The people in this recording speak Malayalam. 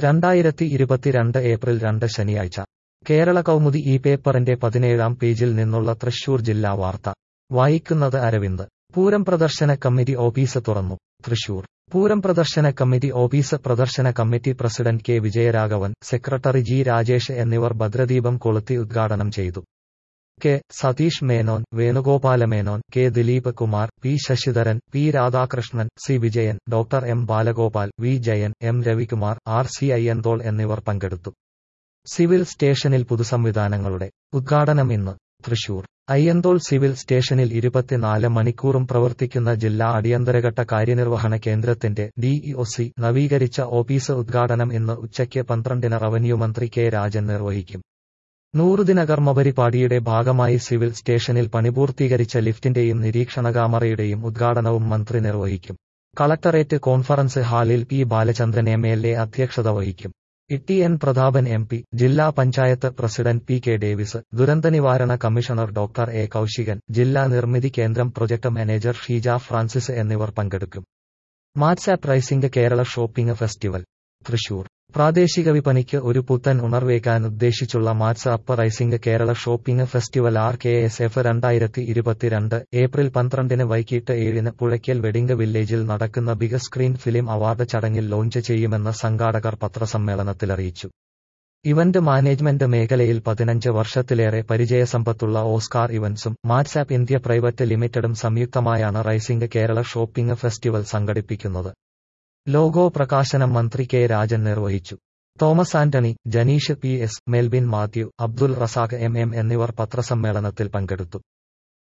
രണ്ടായിരത്തി ഇരുപത്തിരണ്ട് ഏപ്രിൽ രണ്ട് ശനിയാഴ്ച കേരള കൗമുദി ഈ പേപ്പറിന്റെ പതിനേഴാം പേജിൽ നിന്നുള്ള തൃശൂർ ജില്ലാ വാർത്ത വായിക്കുന്നത് അരവിന്ദ് പൂരം പ്രദർശന കമ്മിറ്റി ഓഫീസ് തുറന്നു തൃശൂർ പൂരം പ്രദർശന കമ്മിറ്റി ഓഫീസ് പ്രദർശന committee president K Vijayaraghavan secretary G Rajesh എന്നിവർ ഭദ്രദീപം കൊളുത്തി ഉദ്ഘാടനം ചെയ്തു K Satheesh Menon Venugopala Menon K Dileep Kumar P Sasidharan P Radhakrishnan C Vijayan doctor M Balagopal V Jayan M Ravikumar R C Ayyanthole എന്നിവർ പങ്കെടുത്തു സിവിൽ സ്റ്റേഷനിൽ പുതുസംവിധാനങ്ങളുടെ ഉദ്ഘാടനം ഇന്ന് തൃശൂർ അയ്യന്തോൾ സിവിൽ സ്റ്റേഷനിൽ ഇരുപത്തിനാല് മണിക്കൂറും പ്രവർത്തിക്കുന്ന ജില്ലാ അടിയന്തരഘട്ട കാര്യനിർവഹണ കേന്ദ്രത്തിന്റെ ഡിഇഒസി നവീകരിച്ച ഓഫീസ് ഉദ്ഘാടനം ഇന്ന് ഉച്ചയ്ക്ക് പന്ത്രണ്ടിന് റവന്യൂ മന്ത്രി കെ രാജൻ നിർവഹിക്കും നൂറുദിന കർമ്മപരിപാടിയുടെ ഭാഗമായി സിവിൽ സ്റ്റേഷനിൽ പണിപൂർത്തീകരിച്ച ലിഫ്റ്റിന്റെയും നിരീക്ഷണ ക്യാമറയുടെയും ഉദ്ഘാടനവും മന്ത്രി നിർവഹിക്കും കളക്ടറേറ്റ് കോൺഫറൻസ് ഹാളിൽ P Balachandran M L A അധ്യക്ഷത വഹിക്കും Itty N Prathapan M P ജില്ലാ panchayat president P K Davis ദുരന്തനിവാരണ കമ്മീഷണർ ഡോക്ടർ എ കൌശികൻ ജില്ലാ Nirmithi Kendram project manager Sheeja Francis എന്നിവർ പങ്കെടുക്കും Matsapp rising Kerala shopping festival Thrissur പ്രാദേശിക വിപണിക്ക് ഒരു പുത്തൻ ഉണർവേകാൻ ഉദ്ദേശിച്ചുള്ള Mats app rising Kerala shopping festival R K S F രണ്ടായിരത്തി ഇരുപത്തിരണ്ട് ഏപ്രിൽ പന്ത്രണ്ടിന് വൈകിട്ട് ഏഴിന് പുഴയ്ക്കൽ വെഡിംഗ് വില്ലേജിൽ നടക്കുന്ന ബിഗ് സ്ക്രീൻ ഫിലിം അവാർഡ് ചടങ്ങിൽ ലോഞ്ച് ചെയ്യുമെന്ന് സംഘാടകർ പത്രസമ്മേളനത്തിൽ അറിയിച്ചു ഇവന്റ് മാനേജ്മെന്റ് മേഖലയിൽ പതിനഞ്ച് വർഷത്തിലേറെ പരിചയസമ്പത്തുള്ള ഓസ്കാർ ഇവന്റ്സും മാറ്റ്സാപ്പ് ഇന്ത്യ പ്രൈവറ്റ് ലിമിറ്റഡും സംയുക്തമായാണ് റൈസിംഗ് കേരള ഷോപ്പിംഗ് ഫെസ്റ്റിവൽ സംഘടിപ്പിക്കുന്നത് ലോഗോ പ്രകാശനം മന്ത്രി കെ രാജൻ നിർവഹിച്ചു Thomas Antony Janeesh P S Melbin Mathew Abdul Razak M M എന്നിവർ പത്രസമ്മേളനത്തിൽ പങ്കെടുത്തു